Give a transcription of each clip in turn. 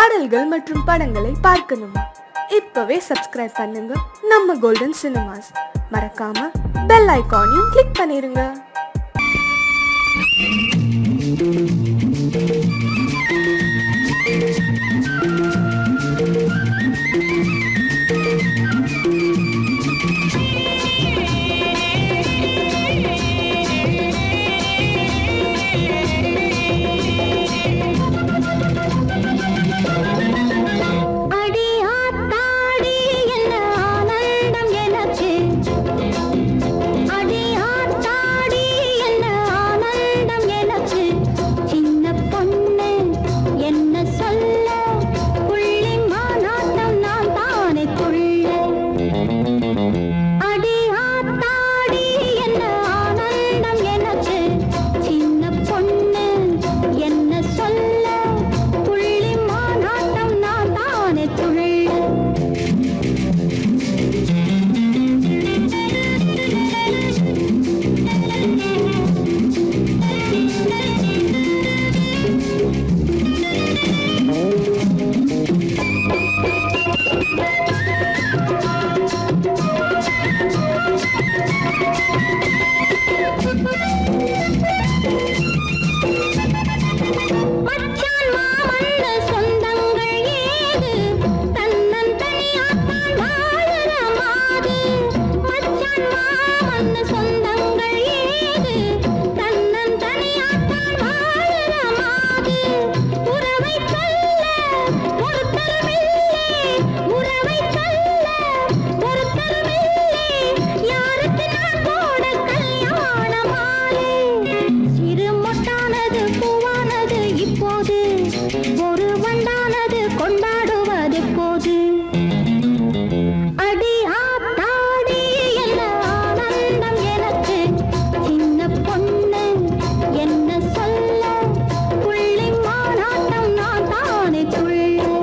பாடல்கள் மற்றும் படங்களை பார்க்கணுமா இப்பவே சப்ஸ்கிரைப் பண்ணுங்க நம்ம கோல்டன் சினிமாஸ் மறக்காம பெல் ஐகானையும் கிளிக் பண்ணிருங்க அடி ஆத்தாடி என்ன ஆனந்தம் எனக்கு அடி ஆத்தாடி என்ன ஆனந்தம் எனக்கு சின்ன பொண்ணு என்ன சொல்ல புள்ளி மாநாட்டம் நான் தானே துள்ள அடி ஆத்தாடி என்ன ஆனந்தம் எனக்கு சின்ன பொண்ணு என்ன சொல்ல புள்ளி மாநாட்டம் நான் தானே துள்ள மச்சான் மாமன்னு சொந்தங்கள் ஏது தன்னன் தனியாத்தான் வாழற மாது மச்சான் மாமன்னு சொந்தங்கள் ஏது தன்னன் தனியாத்தான் வாழற மாது உறவை சொல்ல ஒருத்தருமில்லை உறவை சொல்ல ஒருத்தருமில்லை யாருக்கு நான் போட கல்யாண மாலை சிறு மொட்டானது பூவானது இப்போது ஒரு வண்டானது கொண்டாடுவது போது அடி ஆத்தாடி என்ன ஆனந்தம் எனக்கு சின்ன பொண்ணு என்ன சொல்ல புள்ளி மாநாட்டம் நான் தானே துள்ள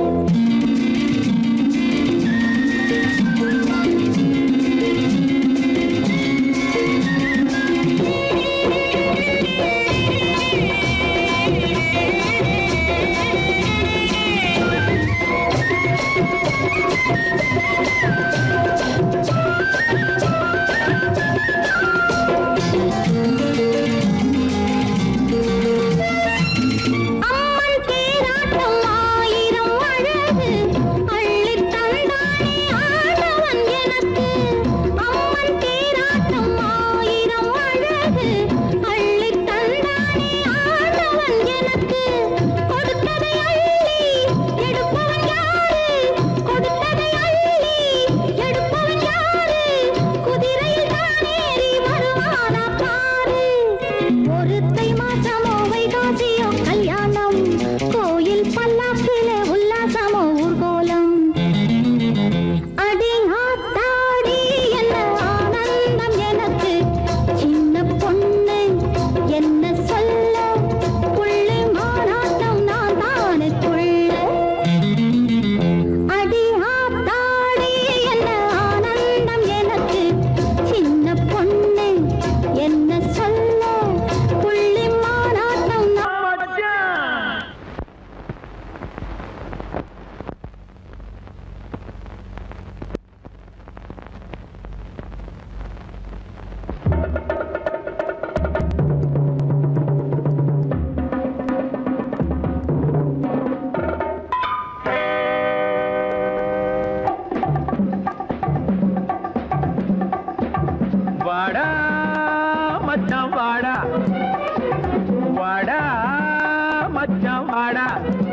அம்மன் தேராட்டம் ஆயிரம் அழகு அள்ளித் தந்தானே ஆண்டவன் எனக்கு அம்மன் தேராட்டம் ஆயிரம் அழகு அள்ளித் தந்தானே ஆண்டவன் எனக்கு கொடுத்ததை அள்ளி எடுப்பவன் யாரு கொடுத்ததை அள்ளி எடுப்பவன் யாரு குதிரையில் தானேறி வருவானா பாரு ஒரு தை மாசமோ வைகாசியோ கல்யாணம் கோயில் பல்லாக்கிலே உல்லாசமோ ஊர்கோலம் அடி ஆத்தாடி என்ன ஆனந்தம் எனக்கு சின்ன பொண்ணு என்ன சொல்ல புள்ளி மாநாட்டம் நான் தானே துள்ள அடி ஆத்தாடி என்ன ஆனந்தம் எனக்கு சின்ன பொண்ணு என்ன சொல்ல புள்ளி மாநாட்டம் நான் வாடா மச்சான் வாடா வாடா மச்சான் வாடா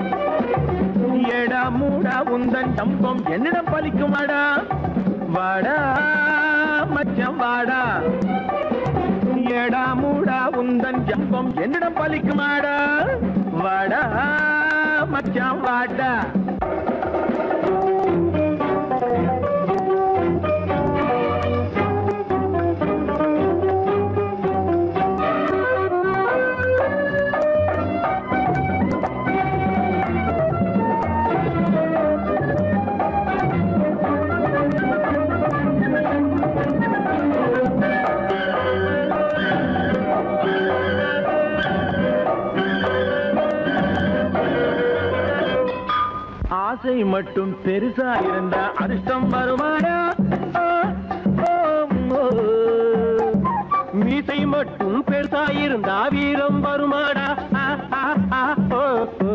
எடா மூடா உந்தன் தம்பம் என்னிடம் பலிக்குமாடா வாடா மச்சான் வாடா எடா மூடா உந்தன் ஜம்பம் என்னிடம் பலிக்குமாடா வாடா மச்சான் வாடா ஆசை மட்டும் பெருசா இருந்தா அதிர்ஷ்டம் வருமாடா ஆ, ஓ, ஓ. மீசை மட்டும் பெருசா இருந்தா வீரம் வருமாடா ஆ, ஆ, ஆ, ஓ, ஓ.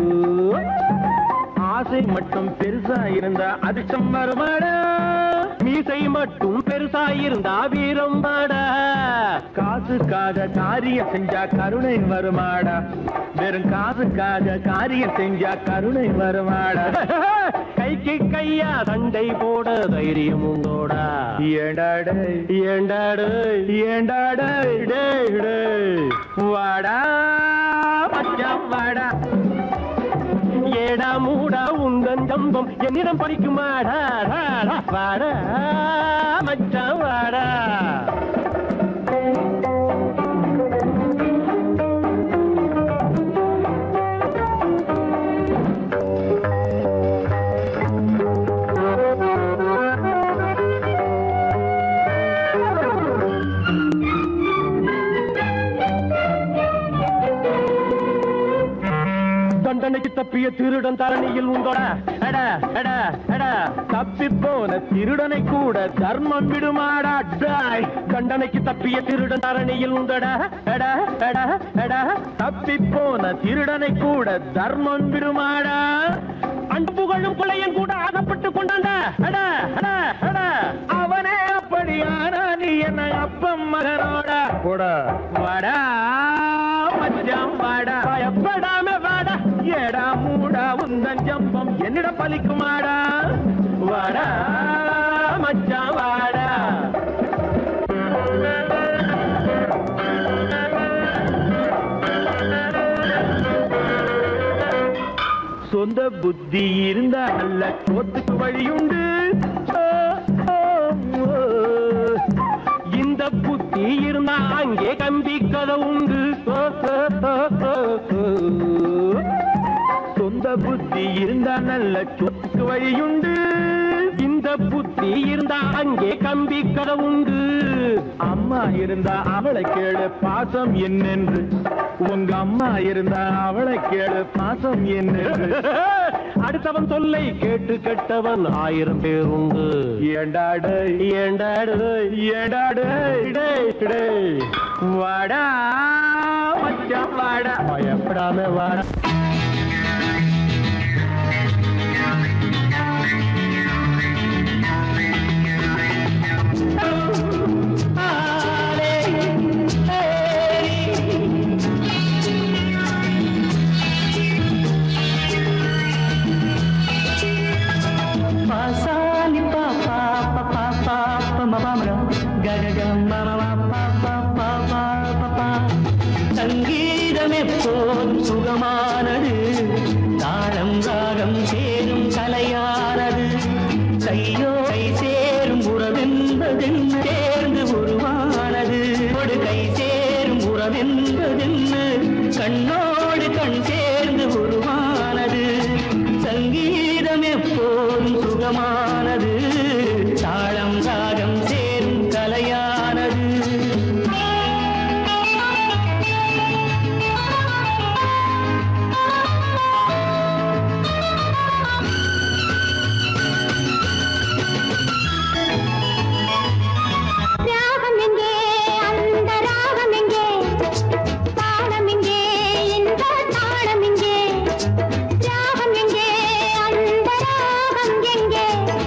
ஆசை மட்டும் பெருசா இருந்தா அதிர்ஷ்டம் வருமாடா மீசை மட்டும் பெருசா இருந்தா வீரம் வாடா காசுக்காக காரியம் செஞ்சா கருணை வருமாடா வெறும் காசுக்காக காரியம் செஞ்சா கருணை வருமாடா கைக்கு கையா சண்டை போட தைரியம் உண்டோடா ஏண்டாடு ஏண்டாடு ஏண்டாடு டேய், டேய். வாடா மச்சான் வாடா ஏடா மூடா உந்தன் ஜம்பம் என்னிடம் படிக்குமாடா ராடா, வாடா மச்சான் வாடா தண்டனைக்கு தப்பிய திருடன் தரணியில் உண்டோடா அட அட அட தப்பி போன திருடனை கூட தர்மம் விடுமாடா டாய் தண்டனைக்கு தப்பிய திருடன் தரணியில் உண்டடா அட அட அட தப்பி போன திருடனை கூட தர்மம் விடுமாடா அன்பு புகழும் கொலையன் கூட ஆகப்பட்டு கொண்டாண்டா அட அட அட அவனே அப்படியானா நீ என்ன அப்பம் மகனோட கூட வாடா மச்சான் வாடா பயப்படாம வாடா ஏடா மூடா உந்தன் ஜம்பம் என்னிடம் பலிக்குமாடா வாடா மச்சான் வாடா சொந்த புத்தி இருந்தா அல்ல கோத்துக்கு வழியுண்டு ஓ, ஓ, ஓ. இந்த புத்தி இருந்தா அங்கே கம்பி கதை உண்டு ஓ, ஓ, ஓ, ஓ, ஓ. சொந்த புத்தி இருந்தா நல்ல சொத்துக்கு வழியுண்டு இந்த புத்தி இருந்தா அங்கே கம்பி கதை உண்டு அம்மா இருந்தா அவளை கேளு பாசம் என்னென்று உங்க அம்மா இருந்தா அவளை கேளு பாசம் என்னென்று அடுத்தவன் சொல்லை கேட்டு கெட்டவன் ஆயிரம் பேர் உண்டு ஏண்டாடு ஏண்டாடு ஏண்டாடு டேய், டேய். வாடா மச்சான் வாடா பயப்படாம வாடா పాసాని పాపా పాపా పాప మమరం గగగ మమ పాపా పాపా சங்கீதம் எப்போதும் சுகமானது தாளம் ராகம் சேரும் கலையானது கையோ கை சேரும் உறவென்பதென்ன சேர்ந்து உருவானது ஒரு கை சேரும் உறவென்பதென்ன கண்ணோடு கண் சேர்ந்து உருவானது சங்கீதம் எப்போதும் சுகமானது தாளம் ராகம் சேரும் கலையானது ராகம் எங்கே அந்த ராகம் எங்கே தாளம் எங்கே இந்த தாளம் எங்கே ராகம் எங்கே அந்த ராகம் எங்கே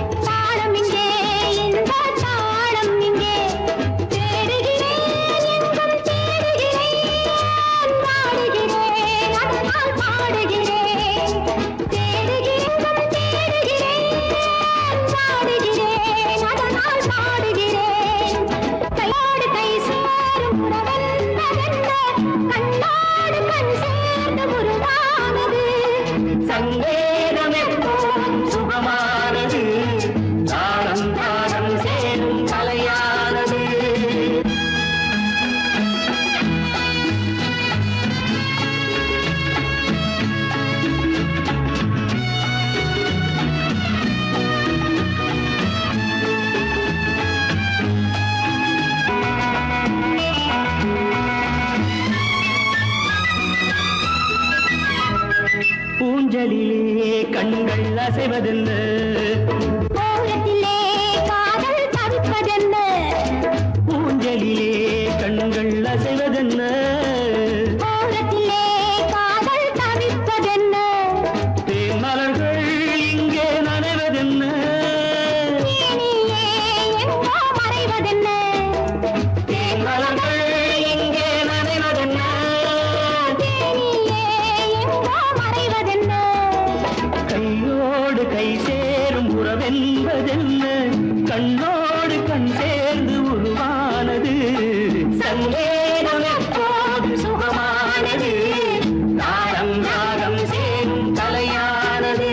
கண்கள் அசைவதென்ன ஓரத்திலே காதல் தவிப்பதென்ன ஊஞ்சலிலே கண்கள் அசைவதென்ன ஓரத்திலே காதல் தவிப்பதென்ன தேன் மலர்கள் இங்கே நனைவதென்ன தேனியே எங்கோ மறைவதென்ன தேன் மலர்கள் இங்கே நனைவதென்ன தேனியே எங்கோ மறைவதென்ன கையோடு கை சேரும் உறவென்பதென்ன கண்ணோடு கண் சேர்ந்து உருவானது சங்கேதம் எப்போது சுகமானது நாடம் நாகம் சேரும் தலையானது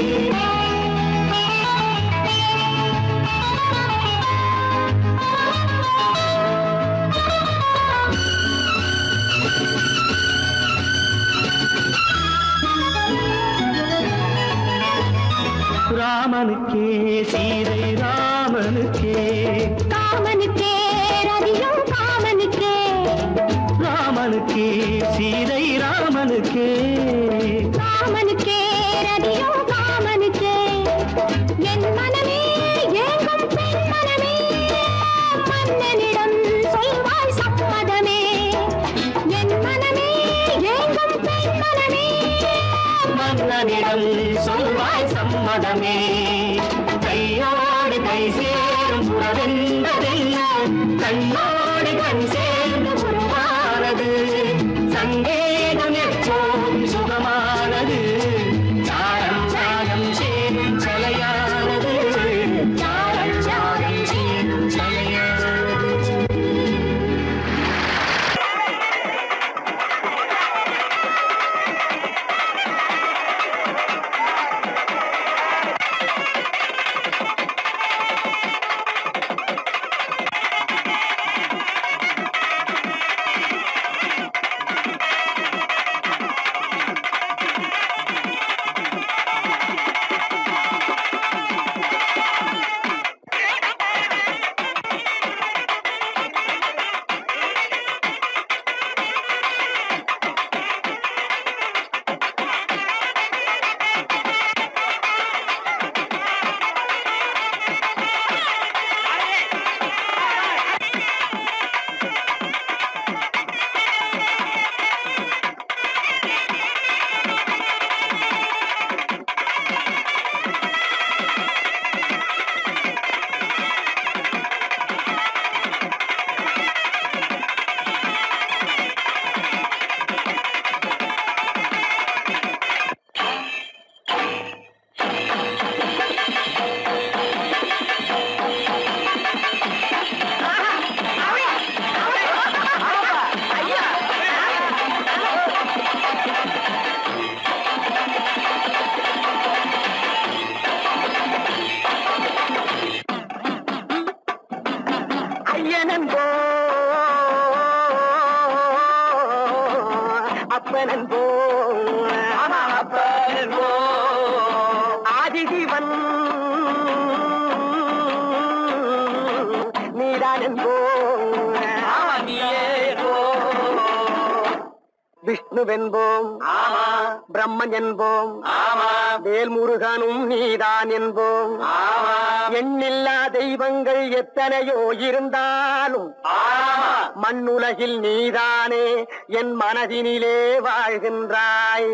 ராமனுக்கே சீதை ராமனுக்கே காமனுக்கே ரதியும் காமனுக்கே ராமனுக்கே சீதை ராமனுக்கே காமனுக்கே ரதியும் காமனுக்கே என் மனமே ஏங்கும் பெண் மனமே மன்னனிடம் சொல்வாய் சம்மதமே என் மனமே ஏங்கும் பெண் மனமே மன்னனிடம் சொல்வாய் சம்மதமே கையோடு கை சேரும் உறவென்பதென்ன கண்ணோடு கண் சேர்ந்து உருவானது சங்கேதம் எப்போதும் சுகமானது சாரம் சாரம் சேரும் சலையானது சாரம் சாரம் சேரும் சலையானது ஐயனன்போ அப்பனன்போ அப்பனன்போ ஆதிசிவன் நீதானன்போ விஷ்ணுவென்போம் பிரம்மன் என்போம் வேல்முருகனும் நீதான் என்போம் எண்ணில்லா தெய்வங்கள் எத்தனையோ இருந்தாலும் மண்ணுலகில் நீதானே என் மனதினிலே வாழ்கின்றாய்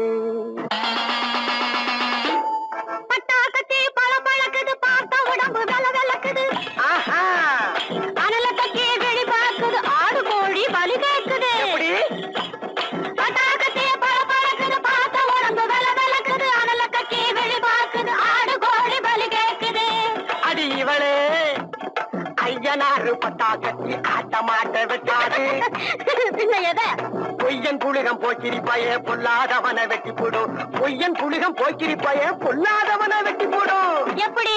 பட்டாக்கத்தி பழ பழக்குது பார்த்த உடம்பு வெல வெலக்குது ஆஹா அனல தக்கி வெளி பார்க்குது ஆடு கோழி பலி கேக்குது பட்டாக்கத்தி பழ பழக்குது பார்த்த உடம்பு வெல வெலக்குது அனல தக்கி வெளி பார்க்குது ஆடு கோழி பலி கேக்குது அடி இவளே ஐயனாறு பட்டாக்கத்தி ஆட்ட மாட்ட விட்டாது பின்ன எதை பொய்யன் புலிகம் போக்கிரிப்பாய பொல்லாதவன வெட்டி போடும் பொய்யன் புலிகம் போக்கிரிப்பாய பொல்லாதவன வெட்டி போடும் எப்படி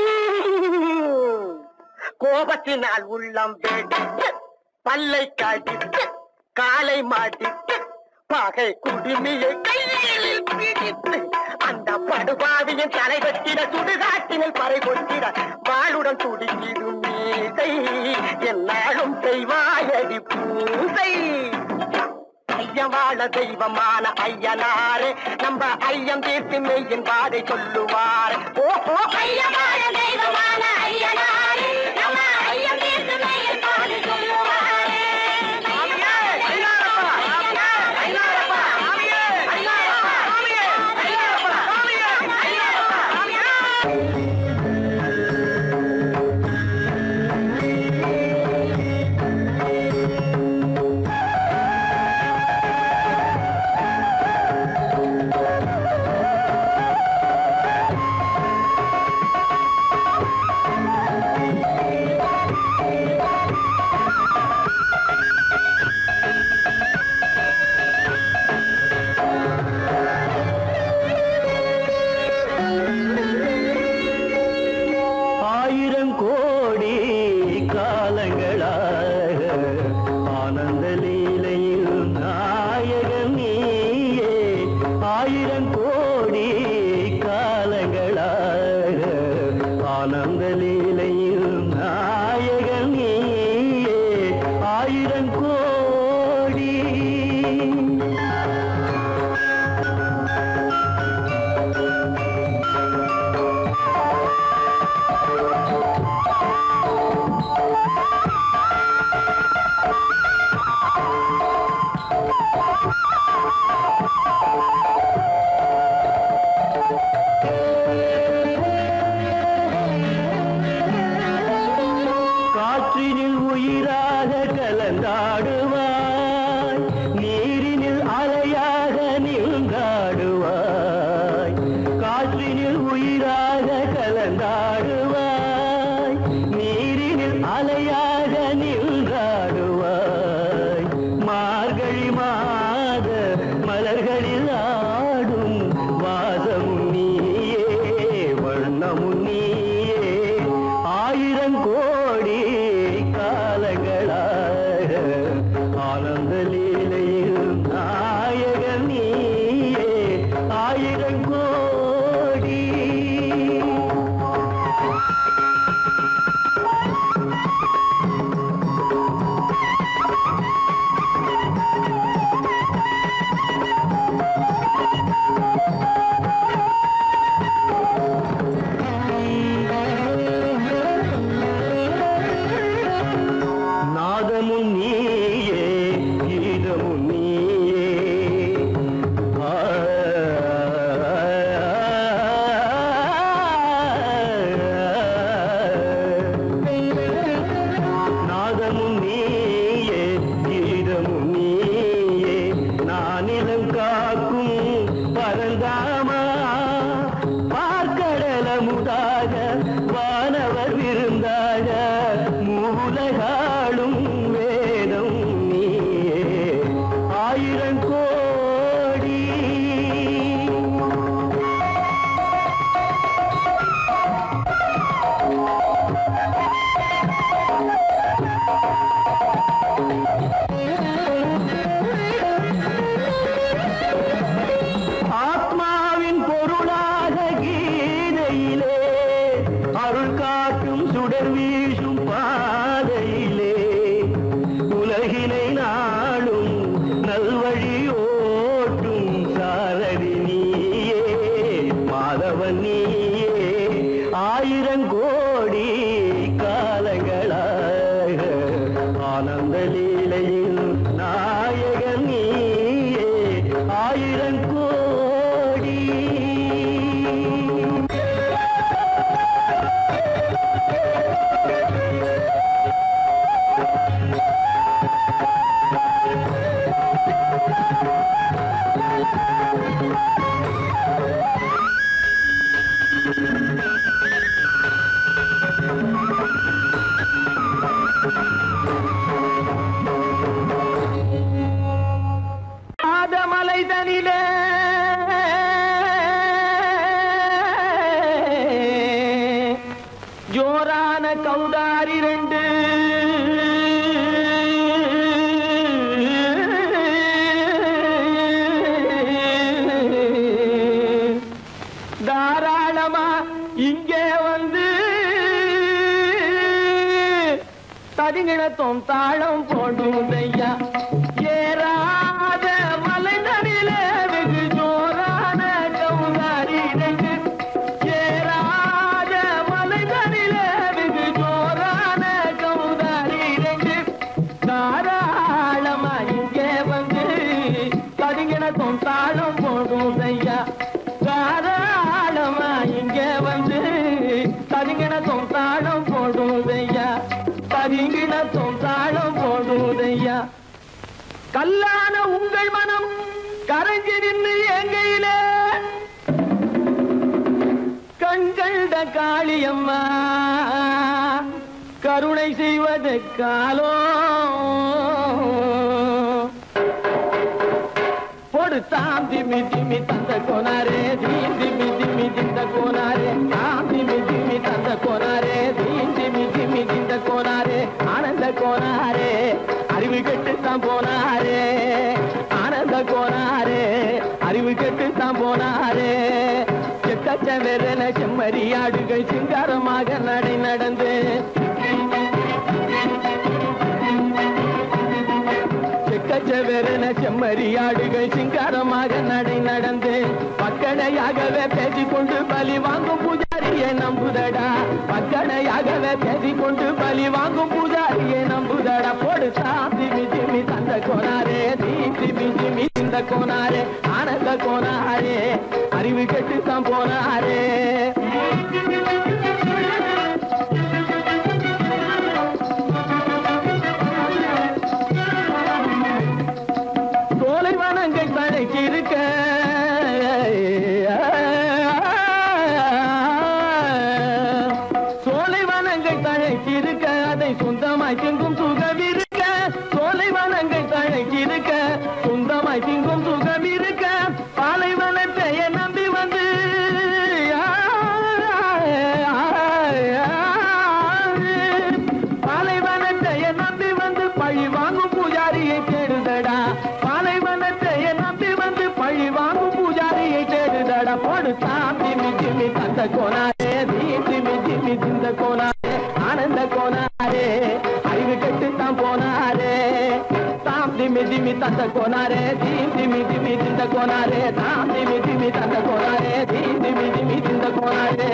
கோபத்தினால் உள்ளம் வெடித்து பல்லை காட்டித்து காலை மாட்டித்து பகை குடுமியை கையில் பிடித்து அந்த படுபாவியின் தலை வெட்டிட சுடுகாட்டினில் பறை கொட்டிட வாளுடன் துடிக்கிடும் மீசை என்னாலும் செய்வாயடி பூசை ஐயம் வாழ தெய்வமான ஐயனாரே நம்ம ஐயம் தீர்த்து மெய்யின் பாதை சொல்லுவார் ஓஹோ ஐயனார தெய்வமான ஐயனாரே நம்ம ஐயம் தீர்த்து மெய்யில் பாடி சொல்லுவாரே சாமியே, ஐயாரப்பா, ஐயாரப்பா, சாமியே, ஐயாரப்பா, சாமியே, ஐயாரப்பா, சாமியே, ஐயாரப்பா, சாமியே. ஆயிரம் கோடி காலங்களாக ஆனந்த லீலையில் நாயகன் நீயே ஆயிரம் கோடி காலங்களாக ஆனந்த லீலையில் நாயகன் நீயே ஆயிரம் கோடி காற்றினில் உயிராக கலந்தாடுவாய் நீரினில் அலையாக நின்றாடுவாய் காற்றினில் உயிராக கலந்தாடுவாய் நீரினில் அலையாக நின்றாடுவாய் மார்கழி மாத மலர்களில் ஆடும் வாசமும் நீயே வண்ணமும் நீயே ஆயிரம் கோடி காலங்களாக ஆனந்த லீலையில் நாயகன் நீயே ஆயிரம் கோடி நாதமும் நீயே கீதமும் நீயே ஆ, நாதமும் நீயே கீதமும் நீயே நானிலம் காக்கும் பரந்தாமா பார்க்கடலமுதாக வானவர் விருந்தாக மூலகாளும் வேதம் நீயே ஆயிரம் கோடி ஆத்மாவின் பொருளாக கீதையிலே அருள் காட்டும் சுடர் வீசும் பாதையிலே உலகினை நாளும் நல்வழி ஓட்டும் சாரதி நீயே மாதவன் நீயே ஆயிரம் கோடி காலங்களாக ஆனந்த லீலையில் நாயகன் நீயே ஆயிரம் கோடி ஆதமலைதனிலே ஜோரான கௌதாரி ரெண்டு தாராளமா இங்கே வந்து தரிங்கிணத்தும் தாளம் போடும் ஐயா ஏறாத தாளம் போடுதையா தரிங்கின தாளம் போடுதையா கல்லான உங்கள் மனம் கரைஞ்சி நின்று எங்கையிலே கண்கண்ட காளியம்மா கருணை செய்வது காலோ போடு தாம் திமி திமி தந்த கோனாரே தீம் திமி திமி திந்த கோனாரே தாம் திமி திமி தந்த கோனாரே தீம் திமி திமி திந்த கோனாரே ஆனந்த கோனாரே அறிவு கெட்டு தான் போனாரே ஆனந்த கோனாரே அறிவு கெட்டு தான் போனாரே செக்கச்ச வெறன செம்மறியாடுகள் சிங்காரமாக நடை நடந்து செக்கச்சவெறன செம்மறியாடுகள் சிங்காரமாக நடை நடந்து பக்கடையாகவே பேசிக்கொண்டு பலி வாங்கும் பூஜாரியை நம்புதடா பக்கடையாகவே பேசிக்கொண்டு பலி வாங்கும் பூஜாரியை நம்புதடா போடு திமி திமி தந்த கோனாரே தீ திமி திமி இந்த கோனாரே ஆனந்த கோனாரே அறிவு கெட்டு தான் போனாரே சோலைவனங்கள் தழைச்சிருக்க சோலைவனங்கள் தழைச்சிருக்க அதை சொந்தமாய் திங்கும் சுகம் இருக்க சோலைவனங்கள் தழைச்சிருக்க சொந்தமாய் திங்கும் சுகம் இருக்க பாலைவனத்தை நம்பி வந்து பாலைவனத்தை நம்பி வந்து பழி வாங்கும் பூஜாரியை தேடுதடா பாலைவனத்தை நம்பி வந்து பழி வாங்கும் பூஜாரியை தேடுதடா போடு தாம் திமி திமி தந்த கோனாரே தீ திமி திமி திந்த கோனாரே ஆனந்த கோனாரே அறிவு கெட்டு தான் போனாரே தாம் திமி திமி தந்த கோனாரே தீ திமி திமி திந்த கோனாரே தாம் திமி திமி தந்த கோனாரே தீ திமி திமி திந்த கோனாரே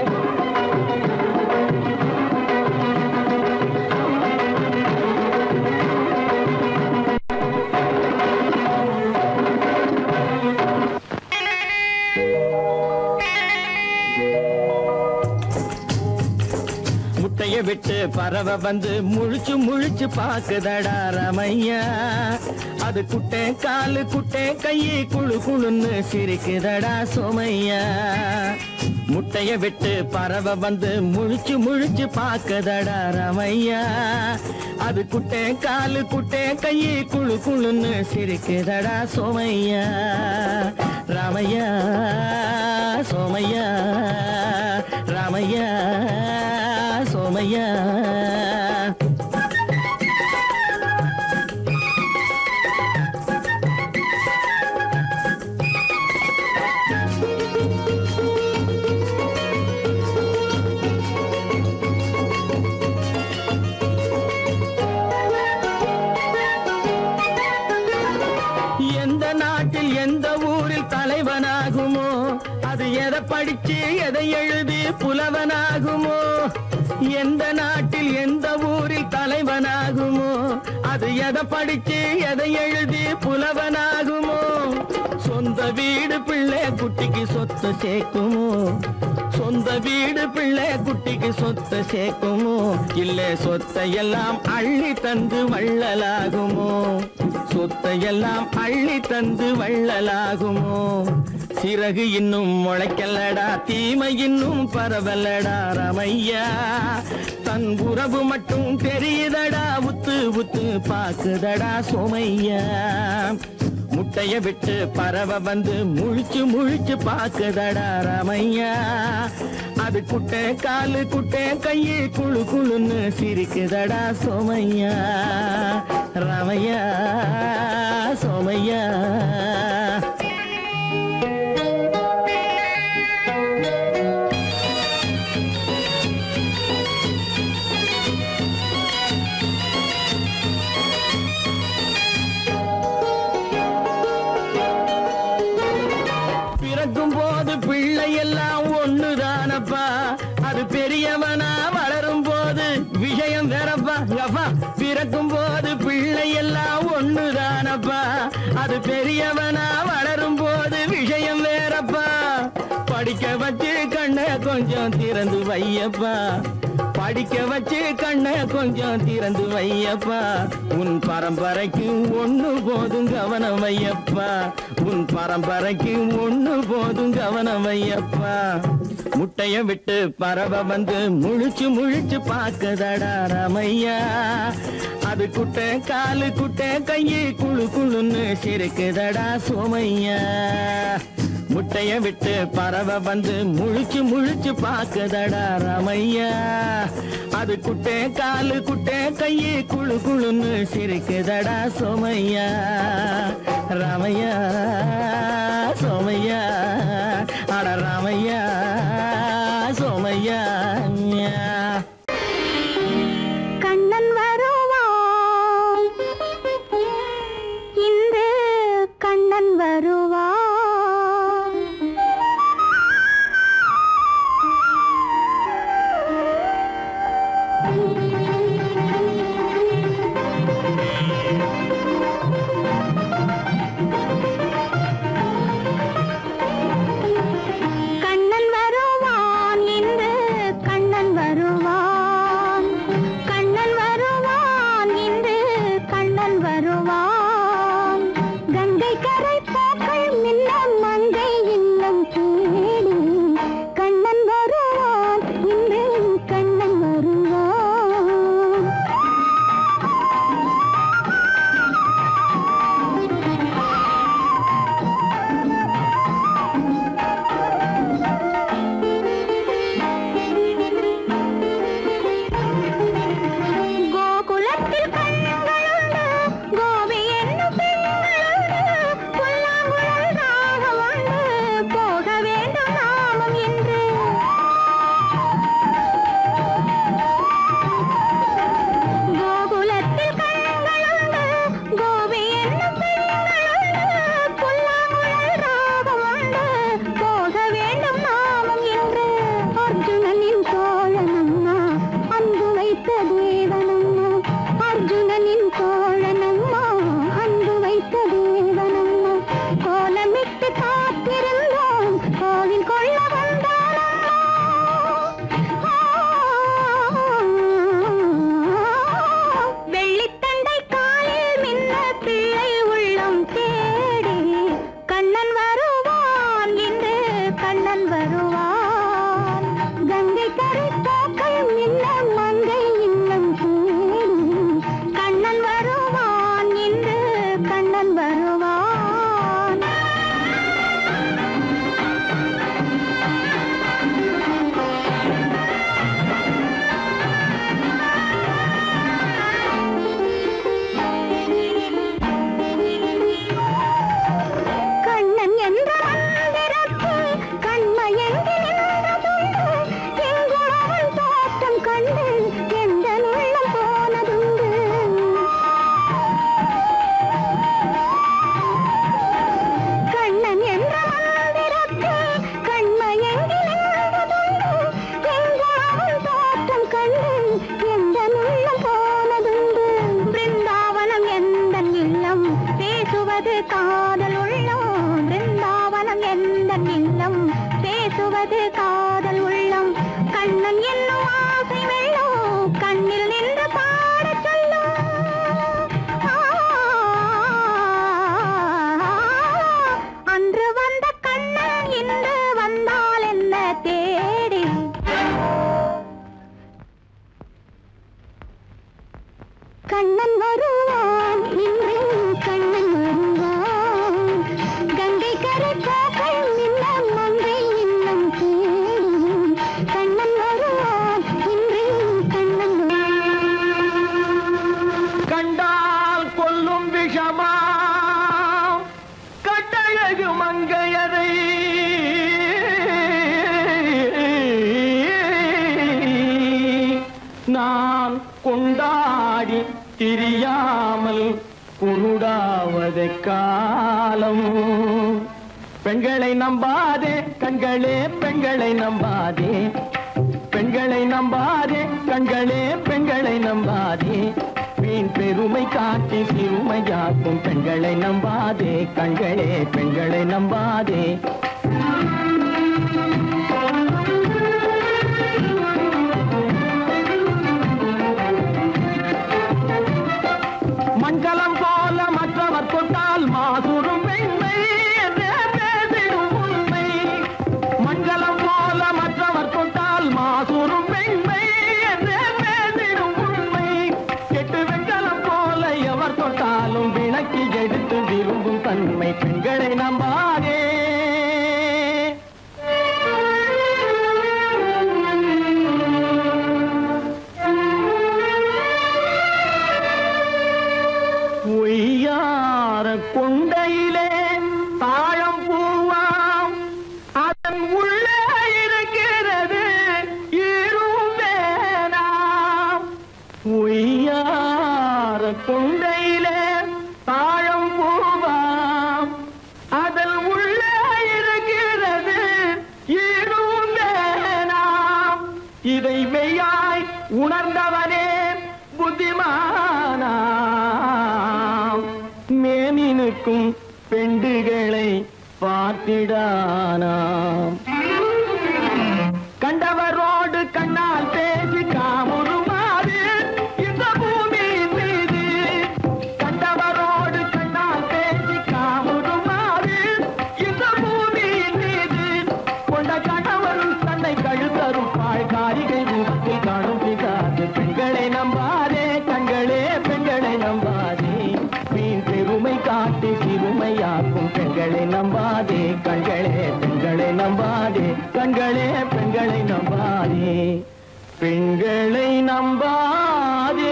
முட்டைய விட்டு பறவை வந்து முழிச்சு முழிச்சு பாக்குதடா ரமையா அது குட்டை காலு குட்டை கையை குழு குழுன்னு சிரிக்குதடா சோமையா முட்டைய விட்டு பறவை வந்து முழிச்சு முழிச்சு பாக்குதடா ரமையா அது குட்டை காலு குட்டை கையை குழு குழுன்னு சிரிக்குதடா சோமையா ராமையா சோமையா ராமையா சோமையா எந்த நாட்டில் எந்த ஊரில் தலைவனாகுமோ அது எதை படிச்சு எதை எழுதி புலவனாகுமோ எந்த நாட்டில் எந்த ஊரில் தலைவனாகுமோ அது எதை படிச்சு எதை எழுதி புலவனாகுமோ சொந்த வீடு பிள்ளை குட்டிக்கு சொத்து சேர்க்குமோ சொந்த வீடு பிள்ளை குட்டிக்கு சொத்தை சேர்க்குமோ இல்ல சொத்தை எல்லாம் அள்ளி தந்து வள்ளலாகுமோ சொத்தை எல்லாம் அள்ளி தந்து வள்ளலாகுமோ சிறகு இன்னும் முளைக்கலடா தீமை இன்னும் பரவலடா ரமையா தன் உறவு மட்டும் தெரியுதடா உத்து உத்து பாக்குதடா சோமையா முட்டைய விட்டு பறவை வந்து முழிச்சு முழிச்சு பாக்குதடா ரமையா அது குட்டை காலு குட்டை கையை குழு குழுன்னு சிரிக்குதடா சோமையா ரமையா சோமையா பிறக்கும் போது பிள்ளை எல்லாம் ஒண்ணுதானப்பா அது பெரியவனா வளரும் போது விஷயம் வேறப்பா அப்பா பிறக்கும் போது பிள்ளை எல்லாம் ஒண்ணுதானப்பா அது பெரியவனா வளரும் போது விஷயம் வேறப்பா படிக்க வச்சு கண்ண கொஞ்சம் திறந்து வையப்பா படிக்க வச்சு கண்ண கொஞ்சம் திறந்து வையப்பா உன் பரம்பரைக்கு ஒண்ணு போதும் கவனம் வையப்பா உன் பரம்பரைக்கு ஒண்ணு போதும் கவனம் வையப்பா முட்டைய விட்டு பறவை வந்து முழிச்சு முழிச்சு பாக்குதடா ரமையா அது குட்டை காலு குட்டை கையை குழு குழுன்னு சிரிக்குதடா சோமையா முட்டைய விட்டு பறவை வந்து முழிச்சு முழிச்சு பாக்குதடா ரமையா அது குட்டை காலு குட்டை கையை குழு குழுன்னு சிரிக்குதடா சோமையா ராமையா சோமையா அட ராமையா சோமையா கண்ணன் வருவான் இன்று கண்ணன் வருவான் கண்ணன் வருவான் இன்று கண்ணன் வருவான் கண்ணன் வருவான் இன்று கண்ணன் வருவான் கங்கை கரை பூக்கள் மின்ன மங்கை இல்லம் தேடி கண்ணன் வருவான் இன்று கண்ணன் வருவான் கோகுலத்தில் கண்களுண்டு கோபி என்னும் பெண்களுண்டு புல்லாங்குழல் ராகமுண்டு போக வேண்டும் நாமும் இன்று கோகுலத்தில் கண்களுண்டு கோபி என்னும் பெண்களுண்டு புல்லாங்குழல் ராகமுண்டு போக வேண்டும் நாமும் இன்று அர்ஜுனனின் தோழனம்மா அன்பு வைத்த தேவனம்மா அர்ஜுனனின் தோழனம்மா அன்பு வைத்த தேவனம்மா கோலமிட்டு காத்திருந்தோம் கோவில் கொள்ள வந்தானம்மா வெள்ளித்தண்டை காலில் மின்ன பிள்ளை உள்ளம் தேடி கண்ணன் வருவான் இன்று கண்ணன் வருவான் கங்கை கரை போக்கள் மின்ன மங்கை இல்லம் தேடி கண்ணன் வருவான் இன்று கண்ணன் வருவான் கண்ணன் என்ற மந்திரத்தில் கண்மயங்கி நின்றதுண்டு எங்கும் அவன் தோற்றம் கண்டு எந்த உள்ளம் போனதுண்டு கண்ணன் என்ற மந்திரத்தில் கண்மயங்கி நின்றதுண்டு எங்கும் அவன் தோற்றம் கண்டு எந்த உள்ளம் போனதுண்டு பிருந்தாவனம் எந்த இல்லம் பேசுவது காதல் உள்ளம் பிருந்தாவனம் எந்த இல்லம் பேசுவது காதல் உள்ளம் கண்ணன் என்னும் ஆசை வெள்ளம் கண்ணில் நின்று பாடச் சொல்லும் ஆ, அன்று வந்த கண்ணன் இன்று வந்தால் என்ன தேடி கண்ணன் வருவான் இன்று கண்ணன் வருவான் கங்கை கரை போக்கள் மின்ன மங்கை இல்லம் தேடி கண்ணன் வருவான் இன்று கண்ணன் கண்டால் கொல்லும் விஷமா கட்டழகு மங்கையரை நான் கொண்டாடி திரியாமல் குருடாவதை காலம் பெண்களை நம்பாதே கண்களே பெண்களை நம்பாதே பெண்களை நம்பாதே கண்களே பெண்களை நம்பாதே வீண் பெருமை காட்டி சிறுமையாக்கும் பெண்களை நம்பாதே கண்களே பெண்களை நம்பாதே குண்டையிலே தாழம் பூவாம் அதில் உள்ளே இருக்கிறது ஈடும் வேணாம் இதை மெய்யாய் உணர்ந்தவனே புத்திமானாம் மேனினுக்கும் பெண்டுகளை பார்த்திடானாம் கண்டவரோடு கண்ணால் பேசி காமுறுமாறு இந்த பூமியின் மீது கண்டவரோடு கண்ணால் பேசி காமுறுமாறு இந்த பூமியின் மீது கொண்ட கணவன் தன்னை கழுத்தருப்பாள் காரிகை ரூபத்தில் காணும் பிதாது பெண்களை நம்பாதே கண்களே பெண்களை நம்பாதே வீண் பெருமை காட்டி சிறுமையாக்கும் பெண்களை நம்பாதே கண்களே பெண்களை நம்பாதே கண்களே பெண்களை நம்பாதே பெண்களை நம்பாதே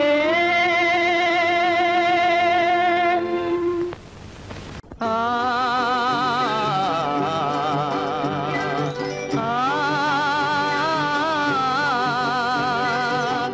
ஆ ஆ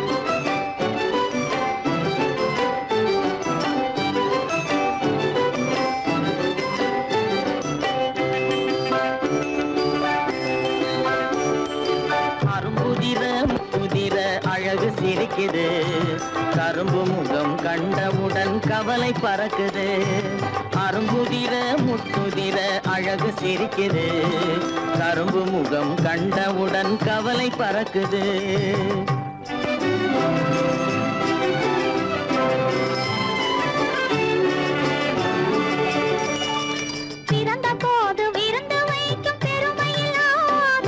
அரும்புதிர முதிர அழகு சிரிக்குது கரும்பு முகம் கண்டவுடன் கவலை பறக்குது அரும்புதிர முத்துதிர அழகு சிரிக்குது கரும்பு முகம் கண்டவுடன் கவலை பறக்குது பிறந்த போது விருந்து வைக்கும் பெருமையில்லாது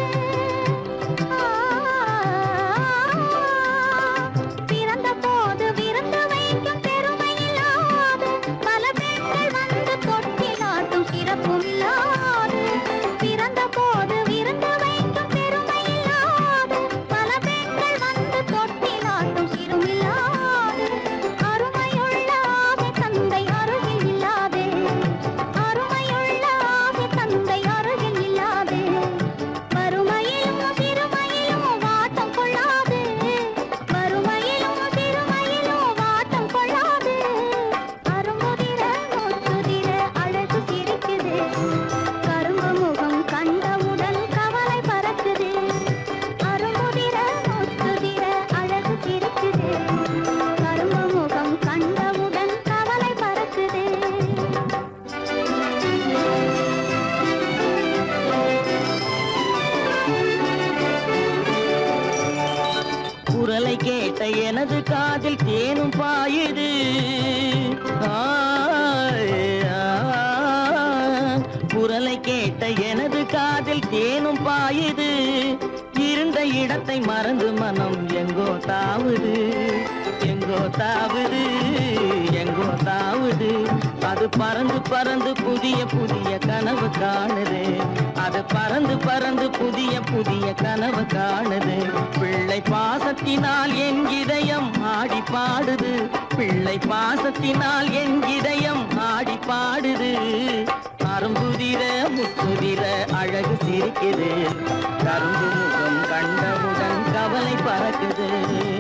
பிறந்த போது விருந்து வைக்கும் பெருமையில்லாது பல பெண்கள் வந்து தொட்டிலாட்டும் சிறப்பும் இல்லாது பிறந்த போது விருந்து வைக்கும் பெருமையில்லாது பல பெண்கள் வந்து தொட்டிலாட்டும் சிறுமில்லாது அருமையுள்ள ஆவி தந்தை அருகில் இல்லாதே அருமையுள்ள ஆவி தந்தை அருகில் இல்லாதே வறுமையிலும் சிறுமையிலும் வாட்டம் கொள்ளாது வறுமையிலும் சிறுமையிலும் வாட்டம் கொள்ளாது அரும்புதிர முத்துதிர அழகு சிரிக்குது கரும்பு முகம் கண்டவுடன் கவலை பறக்குது அரும்புதிர முத்துதிர அழகு சிரிக்குது கரும்பு முகம் கண்டவுடன் கவலை பறக்குது குரலை கேட்ட எனது காதில் தேனும் பாயுது ஆய், ஆ. குரலை கேட்ட எனது காதில் தேனும் பாயுது இருந்த இடத்தை மறந்து மனம் எங்கோ தாவுது எங்கோ தாவுது எங்கோ தாவுது அது பறந்து பறந்து புதிய புதிய கனவு காணுது அது பறந்து பறந்து புதிய புதிய கனவு காணுது பிள்ளை பாசத்தினால் என் இதயம் ஆடி பாடுது பிள்ளை பாசத்தினால் என் இதயம் ஆடி பாடுது அரும்புதிர முத்துதிர அழகு சிரிக்குது கரும்பு முகம் கண்டவுடன் கவலை பறக்குது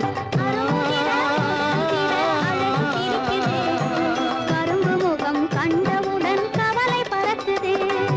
கரும்பு முகம் கண்டவுடன் கவலை பறக்குது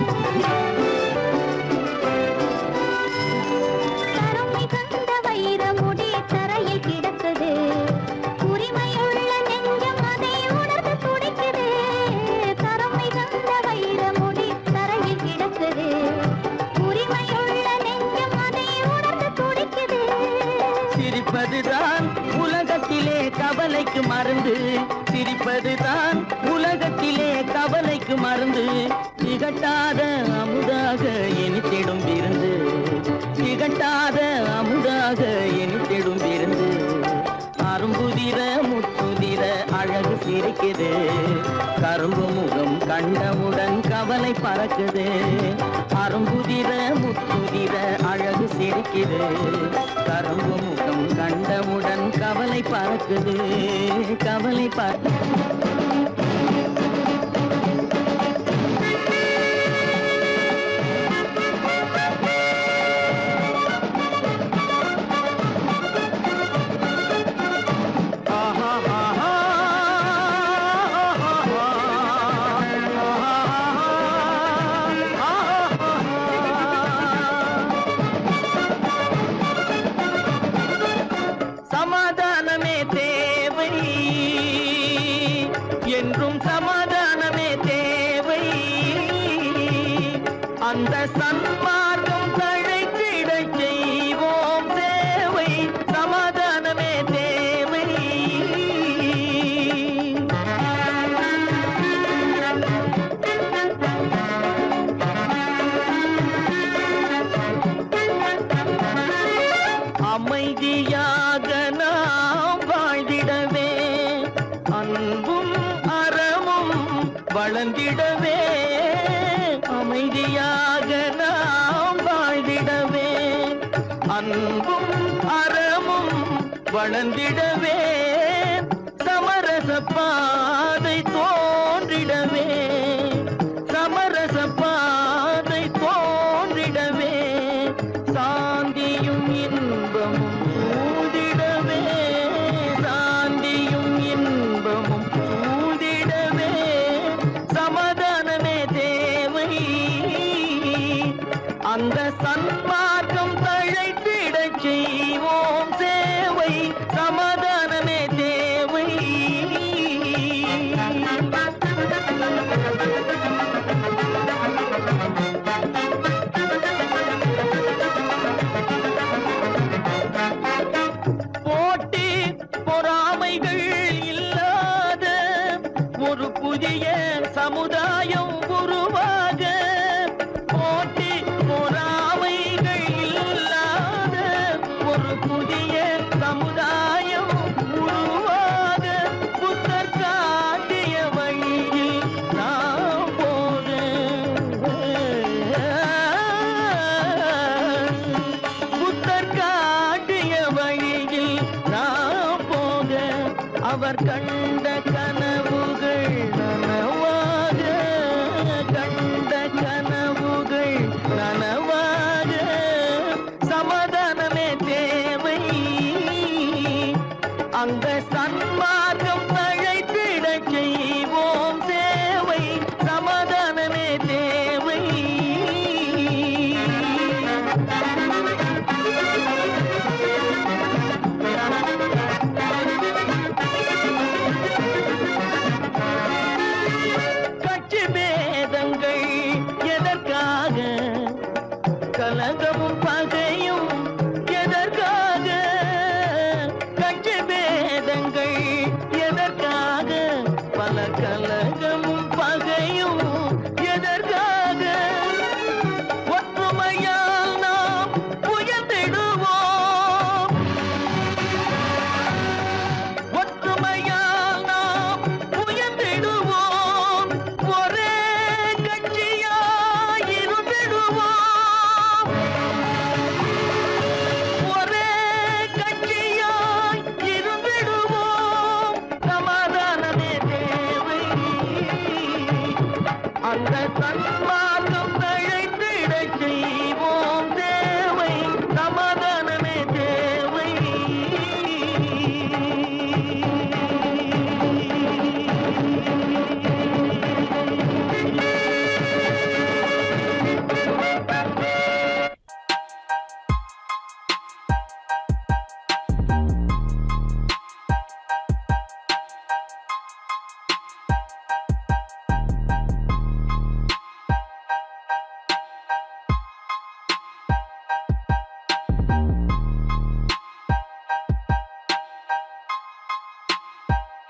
தரம் மிகுந்த வைர முடி தரையில் கிடக்குது உரிமையுள்ள நெஞ்சம் அதை உணர்ந்து துடிக்குது தரம் மிகுந்த வைர முடி தரையில் கிடக்குது உரிமையுள்ள நெஞ்சம் அதை உணர்ந்து துடிக்குது சிரிப்பதுதான் உலகத்திலே கவலைக்கு மருந்து சிரிப்பதுதான் உலகத்திலே கவலைக்கு மருந்து திகட்டாத அமுதாக இனித்திடும் விருந்து திகட்டாத அமுதாக இனித்திடும் விருந்து அரும்புதிர முத்துதிர அழகு சிரிக்குது கரும்பு முகம் கண்டவுடன் கவலை பறக்குது அரும்புதிர முத்துதிர அழகு சிரிக்குது கரும்பு முகம் கண்டவுடன் கவலை பறக்குது கவலை பற ஆஹா, ஆஹா. அமைதியாக நாம் வாழ்ந்திடவே அன்பும் அறமும் வளர்ந்திடவே அமைதியாக நாம் வாழ்ந்திடவே அன்பும் அறமும் வளர்ந்திடவே சமரச பாதை தோன்றிடவே சமரச பாதை தோன்றிடவே சாந்தியும் இன்பமும் சூழ்ந்திடவே சாந்தியும் இன்பமும் சூழ்ந்திடவே சமாதானமே தேவை அந்த சன்மார்க்கம் தழைத்திடச் செய்வோம் சேவை சமாதானமே தேவை போட்டி பொறாமைகள் இல்லாத ஒரு புதிய சமுதாயம் உருவாக போட்டி பொறாமைகள் இல்லாத ஒரு புதிய சமுதாயம் உருவாக புத்தர் காட்டிய வழியில் நாம் போக புத்தர் காட்டிய வழியில் நாம் போக அவர் கண்ட